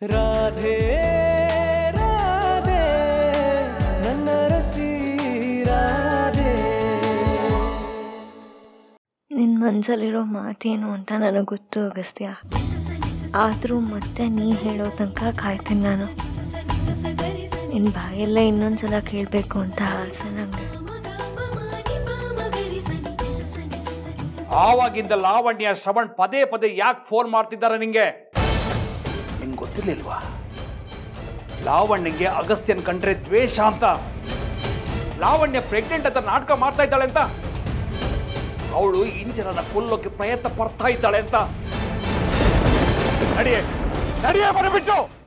ರಾಧೆ ರಾಧೆ ನನ್ನ ರಸಿ ರಾಧೆ ನಿನ್ನ ಮನಸ್ಸಲ್ಲಿರೋ ಮಾತೇನು ಅಂತ ನನಗೆ ಗೊತ್ತು ಅಗಸ್ತ್ಯ ಆದರೂ ಮತ್ತೆ ನೀ ಹೇಳೋ ತನಕ ಕಾಯ್ತೀನಿ ನಾನು ನಿನ್ನ ಬಾಯೆಲ್ಲ ಇನ್ನೊಂದ್ಸಲ ಕೇಳಬೇಕು ಅಂತ ಆಸೆ ನನಗೆ ಆವಾಗಿಂದ ಲಾವಣ್ಯ ಶ್ರವಣ್ ಪದೇ ಪದೇ ಯಾಕೆ ಫೋನ್ ಮಾಡ್ತಿದ್ದಾರೆ ನಿಂಗೆ ನಿಂಗೆ ಗೊತ್ತಿರ್ಲಿಲ್ವಾ ಲಾವಣ್ಯಂಗೆ ಅಗಸ್ತ್ಯನ್ ಕಂಡ್ರೆ ದ್ವೇಷ ಅಂತ ಲಾವಣ್ಯ ಪ್ರೆಗ್ನೆಂಟ್ ಅಂತ ನಾಟಕ ಮಾಡ್ತಾ ಇದ್ದಾಳೆ ಅಂತ ಅವಳು ಇಂಜನನ ಕೊಲ್ಲೋಕೆ ಪ್ರಯತ್ನ ಪಡ್ತಾ ಇದ್ದಾಳೆ ಅಂತ ನಡಿಯೇ ನಡಿಯೇ ಬರಬಿಟ್ಟು